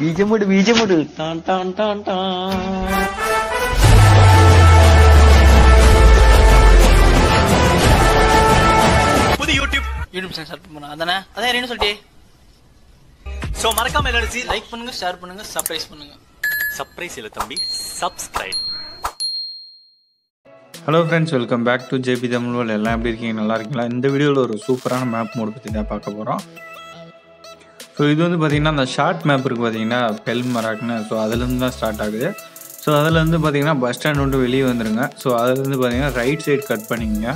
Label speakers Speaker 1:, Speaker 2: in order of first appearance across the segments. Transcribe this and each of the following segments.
Speaker 1: ബീജമിട് ബീജമിട് ടാൻ ടാൻ ടാൻ ടാൻ
Speaker 2: புது யூடியூப்
Speaker 3: யூடியூப் சேனல் ஸ்டார்ட் பண்ண அதானே அதான் என்ன சொல்லிட்டே
Speaker 2: ஸோ மறக்காம எல்லாரும்
Speaker 3: லைக் பண்ணுங்க ஷேர் பண்ணுங்க சர்ப்ரைஸ் பண்ணுங்க
Speaker 2: சர்ப்ரைஸ் இல்லை தம்பி subscribe
Speaker 4: hello friends welcome back to JP Tamil world எல்லாம் எப்படி இருக்கீங்க நல்லா இருக்கீங்களா இந்த வீடியோவில் ஒரு சூப்பரான மேப் மோடு பற்றி தான் பார்க்க போகிறோம் ஸோ இது வந்து பார்த்திங்கன்னா அந்த ஷார்ட் மேப் இருக்குது பார்த்தீங்கன்னா பெல் மராக்னு ஸோ அதுலேருந்து தான் ஸ்டார்ட் ஆகுது ஸோ அதுலேருந்து பார்த்தீங்கன்னா பஸ் ஸ்டாண்ட் விட்டு வெளியே வந்துருங்க ஸோ அதுலேருந்து பார்த்தீங்கன்னா ரைட் சைடு கட் பண்ணிக்கங்க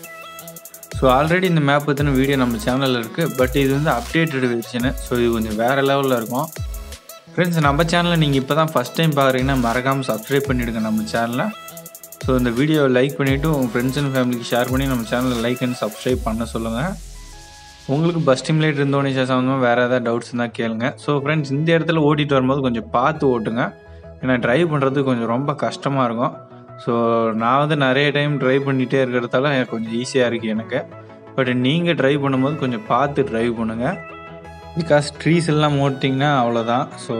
Speaker 4: ஸோ ஆல்ரெடி இந்த மேப் பற்றின வீடியோ நம்ம சேனலில் இருக்குது பட் இது வந்து அப்டேட்டட் வெர்ஷனு ஸோ இது கொஞ்சம் வேறு லெவலில் இருக்கும் ஃப்ரெண்ட்ஸ் நம்ம சேனலில் நீங்கள் இப்போ தான் ஃபஸ்ட் டைம் பார்க்குறீங்கன்னா மறக்காமல் சப்ஸ்கிரைப் பண்ணிவிடுங்க நம்ம சேனலை ஸோ இந்த வீடியோவை லைக் பண்ணிவிட்டு உங்கள் ஃப்ரெண்ட்ஸ் அண்ட் ஃபேமிலிக்கு ஷேர் பண்ணி நம்ம சேனலில் லைக் அண்ட் சப்ஸ்கிரைப் பண்ண சொல்லுங்கள் உங்களுக்கு பஸ் ஸ்டிமுலேட் இந்தோனேஷியா சம்மந்தமாக வேறு ஏதாவது டவுட்ஸ் இருந்தால் கேளுங்க ஸோ ஃப்ரெண்ட்ஸ் இந்த இடத்துல ஓட்டிகிட்டு வரும்போது கொஞ்சம் பார்த்து ஓட்டுங்க ஏன்னா ட்ரைவ் பண்ணுறது கொஞ்சம் ரொம்ப கஷ்டமாக இருக்கும் ஸோ நான் வந்து நிறைய டைம் ட்ரைவ் பண்ணிகிட்டே இருக்கிறதால எனக்கு கொஞ்சம் ஈஸியாக இருக்குது எனக்கு பட் நீங்கள் ட்ரைவ் பண்ணும்போது கொஞ்சம் பார்த்து ட்ரைவ் பண்ணுங்கள் பிகாஸ் ட்ரீஸ் எல்லாம் ஓட்டிங்கன்னா அவ்வளோதான் ஸோ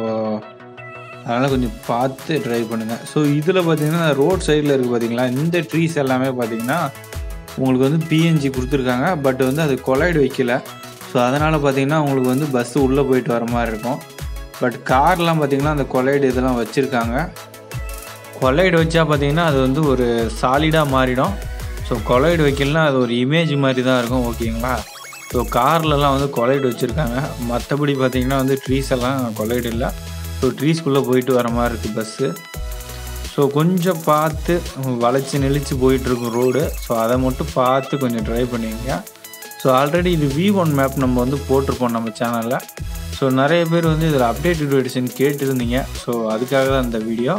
Speaker 4: அதனால் கொஞ்சம் பார்த்து ட்ரைவ் பண்ணுங்கள் ஸோ இதில் பார்த்தீங்கன்னா ரோட் சைடில் இருக்குது பார்த்தீங்களா இந்த ட்ரீஸ் எல்லாமே பார்த்தீங்கன்னா உங்களுக்கு வந்து பிஎன்ஜி கொடுத்துருக்காங்க பட் வந்து அது கொலைடு வைக்கல ஸோ அதனால் பார்த்தீங்கன்னா உங்களுக்கு வந்து பஸ்ஸு உள்ளே போயிட்டு வர மாதிரி இருக்கும் பட் கார்லாம் பார்த்தீங்கன்னா அந்த கொலைடு இதெல்லாம் வச்சுருக்காங்க கொலைடு வச்சா பார்த்தீங்கன்னா அது வந்து ஒரு சாலிடாக மாறிடும் ஸோ கொலைடு வைக்கலனா அது ஒரு இமேஜ் மாதிரி தான் இருக்கும் ஓகேங்களா ஸோ கார்லலாம் வந்து கொலைடு வச்சுருக்காங்க மற்றபடி பார்த்தீங்கன்னா வந்து ட்ரீஸ் எல்லாம் கொலைடு இல்லை ஸோ ட்ரீஸ்குள்ளே போயிட்டு வர மாதிரி இருக்குது பஸ்ஸு ஸோ கொஞ்சம் பார்த்து வளைச்சி நெளிச்சு போயிட்டுருக்கும் ரோடு ஸோ அதை மட்டும் பார்த்து கொஞ்சம் ட்ரை பண்ணிக்கங்க ஸோ ஆல்ரெடி இது வி ஒன் மேப் நம்ம வந்து போட்டிருப்போம் நம்ம சேனலில் ஸோ நிறைய பேர் வந்து இதில் அப்டேட்டட் எடிஷன் கேட்டிருந்தீங்க ஸோ அதுக்காக தான் இந்த வீடியோ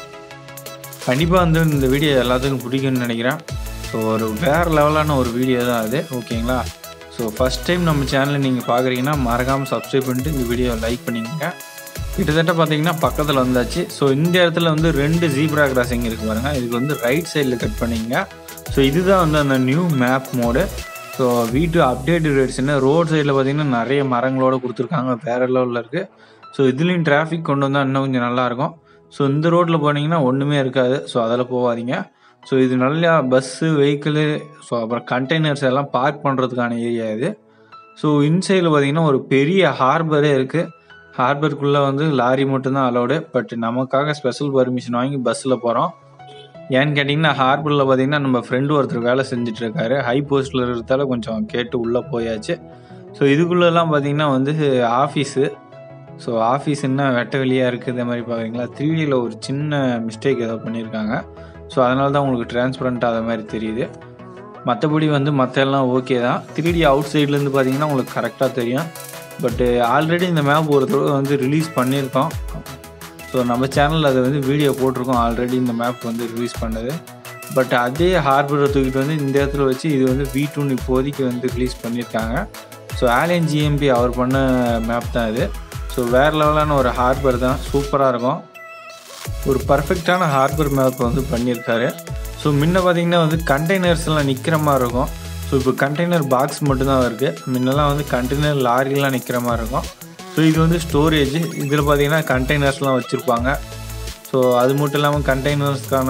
Speaker 4: கண்டிப்பாக வந்து இந்த வீடியோ எல்லாத்துக்கும் பிடிக்கும்னு நினைக்கிறேன் ஸோ ஒரு வேறு லெவலான ஒரு வீடியோ தான் அது ஓகேங்களா ஸோ ஃபஸ்ட் டைம் நம்ம சேனலை நீங்கள் பார்க்குறீங்கன்னா மறக்காமல் சப்ஸ்கிரைப் பண்ணிட்டு இந்த வீடியோ லைக் பண்ணிக்கங்க கிட்டத்தட்ட பார்த்தீங்கன்னா பக்கத்தில் வந்தாச்சு ஸோ இந்த இடத்துல வந்து ரெண்டு ஜீப்ரா கிராசிங் இருக்குது பாருங்க இதுக்கு வந்து ரைட் சைடில் கட் பண்ணிங்க ஸோ இதுதான் வந்து அந்த நியூ மேப் மோடு ஸோ வீட்டு அப்டேட் ரேட்ஸ்னு ரோட் சைடில் பார்த்தீங்கன்னா நிறைய மரங்களோட கொடுத்துருக்காங்க வேறு லெவலில் இருக்குது ஸோ இதுலேயும் டிராஃபிக் கொண்டு வந்தால் இன்னும் கொஞ்சம் நல்லாயிருக்கும் ஸோ இந்த ரோட்டில் போனீங்கன்னா ஒன்றுமே இருக்காது ஸோ அதில் போகாதீங்க ஸோ இது நல்லா பஸ்ஸு வெஹிக்கிளு ஸோ அப்புறம் கண்டெய்னர்ஸ் எல்லாம் பார்க் பண்ணுறதுக்கான ஏரியா இது ஸோ இன்சைடில் பார்த்தீங்கன்னா ஒரு பெரிய ஹார்பரே இருக்குது ஹார்பருக்குள்ளே வந்து லாரி மட்டும்தான் அலௌடு பட் நமக்காக ஸ்பெஷல் பர்மிஷன் வாங்கி பஸ்ஸில் போகிறோம் ஏன்னு கேட்டிங்கன்னா ஹார்பரில் பார்த்தீங்கன்னா நம்ம ஃப்ரெண்டு ஒருத்தர் வேலை செஞ்சுட்டு இருக்காரு ஹை போஸ்ட்டில் இருக்கிறதால கொஞ்சம் கேட்டு உள்ளே போயாச்சு ஸோ இதுக்குள்ளெல்லாம் பார்த்தீங்கன்னா வந்து ஆஃபீஸு ஸோ ஆஃபீஸ் என்ன வெட்ட வெளியாக இருக்குது இந்த மாதிரி பார்க்குறீங்களா த்ரீடியில் ஒரு சின்ன மிஸ்டேக் ஏதோ பண்ணியிருக்காங்க ஸோ அதனால தான் உங்களுக்கு டிரான்ஸ்பரண்ட்டாக அதை மாதிரி தெரியுது மற்றபடி வந்து மற்ற எல்லாம் ஓகே தான் த்ரீடி அவுட் சைட்லேருந்து பார்த்தீங்கன்னா உங்களுக்கு கரெக்டாக தெரியும் பட்டு ஆல்ரெடி இந்த மேப் ஒரு தடவை வந்து ரிலீஸ் பண்ணியிருக்கோம் ஸோ நம்ம சேனலில் அதை வந்து வீடியோ போட்டிருக்கோம் ஆல்ரெடி இந்த மேப் வந்து ரிலீஸ் பண்ணது பட் அதே ஹார்பரை தூக்கிட்டு வந்து இந்த இடத்துல வச்சு இது வந்து வி டூன்னு இப்போதைக்கு வந்து ரிலீஸ் பண்ணியிருக்காங்க ஸோ ஆலியன் ஜிஎம்பி அவர் பண்ண மேப் தான் இது ஸோ வேறு லெவலான ஒரு ஹார்பர் தான் சூப்பராக இருக்கும் ஒரு பர்ஃபெக்டான ஹார்பர் மேப் வந்து பண்ணியிருக்காரு ஸோ முன்ன பார்த்தீங்கன்னா வந்து கண்டெய்னர்ஸ் எல்லாம் நிற்கிற மாதிரி இருக்கும் ஸோ இப்போ கண்டெய்னர் பாக்ஸ் மட்டும்தான் இருக்குது முன்னெல்லாம் வந்து கண்டெய்னர் லாரிலாம் நிற்கிற மாதிரி இருக்கும் ஸோ இது வந்து ஸ்டோரேஜ் இதில் பார்த்தீங்கன்னா கண்டெய்னர்ஸ்லாம் வச்சுருப்பாங்க ஸோ அது மட்டும் இல்லாமல் கண்டெய்னர்ஸ்க்கான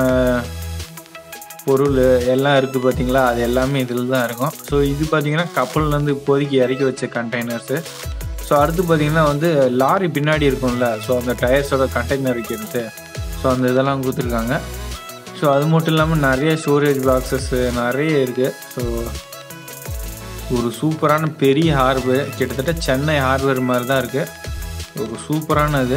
Speaker 4: பொருள் எல்லாம் இருக்குது பார்த்தீங்களா அது எல்லாமே இதில் தான் இருக்கும் ஸோ இது பார்த்தீங்கன்னா கப்பல்லேருந்து இப்போதைக்கு இறக்கி வச்ச கண்டெய்னர்ஸு ஸோ அடுத்து பார்த்தீங்கன்னா வந்து லாரி பின்னாடி இருக்கும்ல ஸோ அந்த டயர்ஸோட கண்டெய்னர் வைக்கிறது ஸோ அந்த இதெல்லாம் கொடுத்துருக்காங்க ஸோ அது மட்டும் இல்லாமல் நிறைய ஸ்டோரேஜ் பாக்ஸஸ்ஸு நிறைய இருக்குது ஸோ ஒரு சூப்பரான பெரிய ஹார்பர் கிட்டத்தட்ட சென்னை ஹார்பர் மாதிரி தான் இருக்குது ஒரு சூப்பரான இது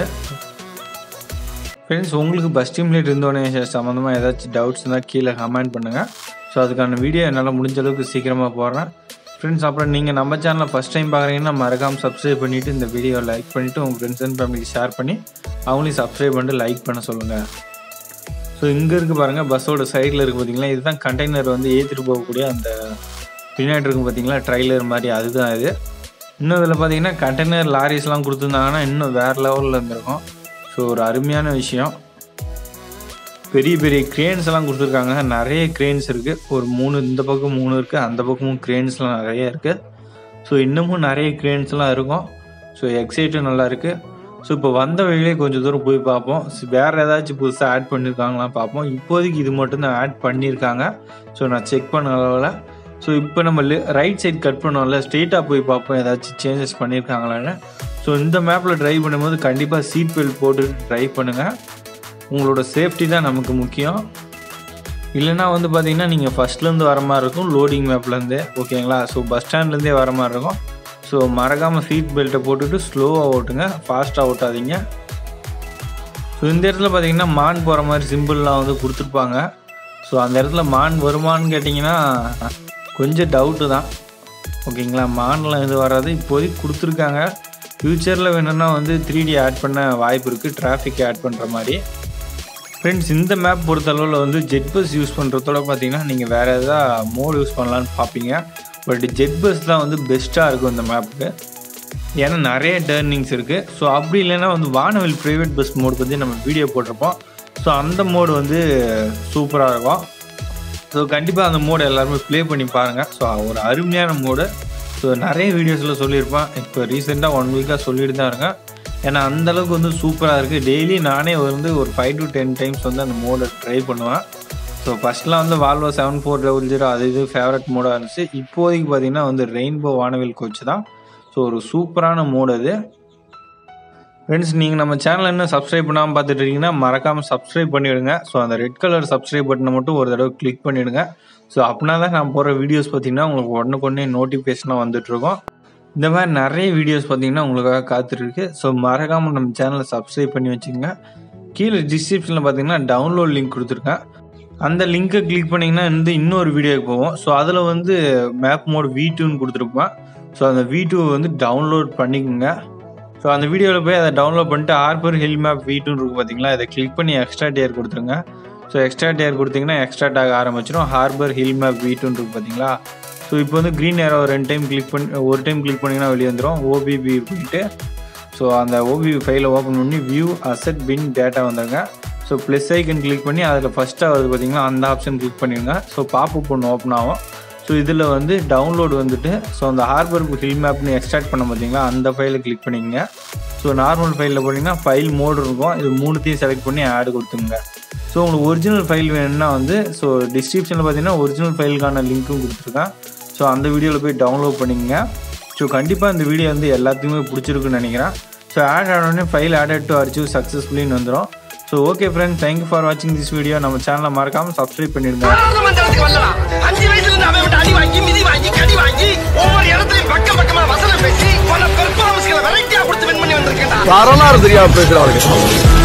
Speaker 4: ஃப்ரெண்ட்ஸ் உங்களுக்கு பஸ் ஸ்டிமுலேட் இந்தோனேஷியா சம்மந்தமாக ஏதாச்சும் டவுட்ஸ் இருந்தால் கீழே கமெண்ட் பண்ணுங்கள் ஸோ அதுக்கான வீடியோ என்னால் முடிஞ்ச அளவுக்கு சீக்கிரமாக போடுறேன் ஃப்ரெண்ட்ஸ் அப்புறம் நீங்கள் நம்ம சேனலை ஃபஸ்ட் டைம் பார்க்குறீங்கன்னா மறக்காமல் சப்ஸ்கிரைப் பண்ணிவிட்டு இந்த வீடியோ லைக் பண்ணிவிட்டு உங்கள் ஃப்ரெண்ட்ஸ் அண்ட் ஃபேமிலிக்கு ஷேர் பண்ணி அவங்களையும் சப்ஸ்கிரைப் பண்ணிட்டு லைக் பண்ண சொல்லுங்கள் ஸோ இங்கே இருக்குது பாருங்கள் பஸ்ஸோட சைடில் இருக்குது பார்த்தீங்களா இதுதான் கண்டெய்னர் வந்து ஏற்றிட்டு போகக்கூடிய அந்த பின்னாடி இருக்கும் பார்த்தீங்களா ட்ரைலர் மாதிரி அதுதான் இது இன்னும் இதில் பார்த்தீங்கன்னா கண்டெய்னர் லாரிஸ்லாம் கொடுத்துருந்தாங்கன்னா இன்னும் வேறு லெவலில் இருந்திருக்கும் ஸோ ஒரு அருமையான விஷயம் பெரிய பெரிய கிரேன்ஸ் எல்லாம் கொடுத்துருக்காங்க நிறைய கிரேன்ஸ் இருக்குது ஒரு மூணு இந்த பக்கம் மூணு இருக்குது அந்த பக்கமும் கிரேன்ஸ்லாம் நிறைய இருக்குது ஸோ இன்னமும் நிறைய கிரேன்ஸ்லாம் இருக்கும் ஸோ எக்ஸைட்டும் நல்லா இருக்குது ஸோ இப்போ வந்த வழியிலே கொஞ்சம் தூரம் போய் பார்ப்போம் ஸ் வேற ஏதாச்சும் புதுசாக ஆட் பண்ணியிருக்காங்களாம் பார்ப்போம் இப்போதைக்கு இது மட்டும் தான் ஆட் பண்ணியிருக்காங்க ஸோ நான் செக் பண்ண அளவில் ஸோ இப்போ நம்ம ரைட் சைடு கட் பண்ணுவோம்ல ஸ்ட்ரெயிட்டாக போய் பார்ப்போம் ஏதாச்சும் சேஞ்சஸ் பண்ணியிருக்காங்களான்னு ஸோ இந்த மேப்பில் ட்ரைவ் பண்ணும்போது கண்டிப்பாக சீட் பெல்ட் போட்டு ட்ரைவ் பண்ணுங்கள் உங்களோட சேஃப்டி தான் நமக்கு முக்கியம் இல்லைனா வந்து பார்த்தீங்கன்னா நீங்கள் ஃபஸ்ட்லேருந்து வர மாதிரி இருக்கும் லோடிங் மேப்லேருந்து ஓகேங்களா ஸோ பஸ் ஸ்டாண்ட்லேருந்தே வர மாதிரி இருக்கும் ஸோ மறக்காமல் சீட் பெல்ட்டை போட்டுட்டு ஸ்லோவாக ஓட்டுங்க ஃபாஸ்ட்டாக ஓட்டாதீங்க ஸோ இந்த இடத்துல பார்த்தீங்கன்னா மான் போகிற மாதிரி சிம்பிள்லாம் வந்து கொடுத்துருப்பாங்க ஸோ அந்த இடத்துல மான் வருமான்னு கேட்டிங்கன்னா கொஞ்சம் டவுட்டு தான் ஓகேங்களா மான்லாம் இது வராது இப்போதைக்கு கொடுத்துருக்காங்க ஃப்யூச்சரில் வேணும்னா வந்து த்ரீ டி ஆட் பண்ண வாய்ப்பு இருக்குது டிராஃபிக் ஆட் பண்ணுற மாதிரி ஃப்ரெண்ட்ஸ் இந்த மேப் பொறுத்தளவில் வந்து ஜெட் பஸ் யூஸ் பண்ணுறதோட பார்த்தீங்கன்னா நீங்கள் வேறு எதாவது மோட் யூஸ் பண்ணலான்னு பார்ப்பீங்க பட் ஜெட் பஸ் தான் வந்து பெஸ்ட்டாக இருக்கும் இந்த மேப்புக்கு ஏன்னா நிறைய டேர்னிங்ஸ் இருக்குது ஸோ அப்படி இல்லைன்னா வந்து வானவில் ப்ரைவேட் பஸ் மோடு பற்றி நம்ம வீடியோ போட்டிருப்போம் ஸோ அந்த மோடு வந்து சூப்பராக இருக்கும் ஸோ கண்டிப்பாக அந்த மோடு எல்லாருமே ப்ளே பண்ணி பாருங்கள் ஸோ ஒரு அருமையான மோடு ஸோ நிறைய வீடியோஸில் சொல்லியிருப்பேன் இப்போ ரீசெண்டாக ஒன் வீக்காக சொல்லிட்டு தான் இருக்கேன் ஏன்னா அந்த அளவுக்கு வந்து சூப்பராக இருக்குது டெய்லி நானே வந்து ஒரு ஃபைவ் டு டென் டைம்ஸ் வந்து அந்த மோடை ட்ரை பண்ணுவேன் ஸோ ஃபஸ்ட்லாம் வந்து Volvo seven four double zero அது இது ஃபேவரட் மோடாக இருந்துச்சு இப்போதைக்கு பார்த்தீங்கன்னா வந்து ரெயின்போ வானவில் கோச் தான் ஸோ ஒரு சூப்பரான மோடு அது ஃப்ரெண்ட்ஸ் நீங்கள் நம்ம சேனல் இன்னும் சப்ஸ்கிரைப் பண்ணாமல் பார்த்துட்டு இருக்கீங்கன்னா மறக்காமல் சப்ஸ்கிரைப் பண்ணிவிடுங்க ஸோ அந்த ரெட் கலர் சப்ஸ்கிரைப் பட்டனை மட்டும் ஒரு தடவை கிளிக் பண்ணிவிடுங்க ஸோ அப்படின்னா தான் நான் போகிற வீடியோஸ் பார்த்தீங்கன்னா உங்களுக்கு உடனுக்குடனே நோட்டிஃபிகேஷனாக வந்துட்டுருக்கோம் இந்த மாதிரி நிறைய வீடியோஸ் பார்த்தீங்கன்னா உங்களுக்காக காத்துட்ருக்கு ஸோ மறக்காமல் நம்ம சேனலை சப்ஸ்கிரைப் பண்ணி வச்சுக்கோங்க கீழே டிஸ்கிரிப்ஷனில் பார்த்தீங்கன்னா டவுன்லோட் லிங்க் கொடுத்துருக்கேன் அந்த லிங்க்கை கிளிக் பண்ணிங்கன்னா வந்து இன்னொரு வீடியோக்கு போவோம் ஸோ அதில் வந்து மேப் மோட் வி டூன்னு கொடுத்துருப்பேன் ஸோ அந்த வி டூ வந்து டவுன்லோட் பண்ணிக்கோங்க ஸோ அந்த வீடியோவில் போய் அதை டவுன்லோட் பண்ணிட்டு ஆர்பர் ஹில் மேப் வி டூன்னு இருக்குது பார்த்தீங்களா இதை கிளிக் பண்ணி எக்ஸ்ட்ரா டேர் கொடுத்துருங்க ஸோ எக்ஸ்ட்ரா டேர் கொடுத்தீங்கன்னா எக்ஸ்ட்ரா டாக் ஆரம்பிச்சிடும் ஹார்பர் ஹில் மேப் வி டூன்னு இருக்குது பார்த்தீங்களா ஸோ இப்போ வந்து க்ரீன் ஏரோ ரெண்டு டைம் கிளிக் பண்ணி ஒரு டைம் கிளிக் பண்ணிங்கன்னா வெளியே வந்துடும் ஓபிபி போயிட்டு ஸோ அந்த ஓபிபி ஃபைலை ஓப்பன் பண்ணி வியூ அசெட் பின் டேட்டா வந்துருங்க ஸோ ப்ளஸ் ஐக்கன் கிளிக் பண்ணி அதில் ஃபஸ்ட்டாக வருது பார்த்தீங்கன்னா அந்த ஆப்ஷன் கிளிக் பண்ணிடுங்க ஸோ பாப்பப் ஒன்று ஓப்பன் ஆகும் ஸோ இதில் வந்து டவுன்லோட் வந்துட்டு ஸோ அந்த ஹார்பர் ஹில் மேப்னு எக்ஸ்ட்ராக்ட் பண்ண பார்த்தீங்களா அந்த ஃபைலை கிளிக் பண்ணிக்கங்க ஸோ நார்மல் ஃபைலில் போட்டிங்கன்னா ஃபைல் மோடு இருக்கும் இது மூணுத்தையும் செலக்ட் பண்ணி ஆட் கொடுத்துங்க ஸோ உங்களுக்கு ஒரிஜினல் ஃபைல் வேணும்னா வந்து ஸோ டிஸ்கிரிப்ஷனில் பார்த்தீங்கன்னா ஒரிஜினல் ஃபைலுக்கான லிங்க்கும் கொடுத்துருக்கேன் ஸோ அந்த வீடியோவில் போய் டவுன்லோட் பண்ணிக்கங்க ஸோ கண்டிப்பாக இந்த வீடியோ வந்து எல்லாத்துக்குமே பிடிச்சிருக்குன்னு நினைக்கிறேன் ஸோ ஆட் ஆனோடனே ஃபைல் ஆடட் டு அர்ச்சிவ் சக்ஸஸ்ஃபுல்லின்னு வந்துடும் so okay friends thank you for வாட்சிங் திஸ் வீடியோ நம்ம சேனலை மறக்காமல் சப்ஸ்கிரைப் பண்ணிடுங்க
Speaker 5: பாராளுமன்றத்துக்கு வரலாம் அஞ்சு வயசுல இருந்து அவன் விட்டு அடி வாங்கி மிதி வாங்கி கடி வாங்கி ஒவ்வொரு இடத்துலயும் பக்கம் பக்கமா வசனம் பேசி பல பெர்ஃபார்மன்ஸ்களை வெரைட்டியா கொடுத்து வின் பண்ணி வந்திருக்கேன்டா
Speaker 6: வரலாறு தெரியாம பேசுறாங்க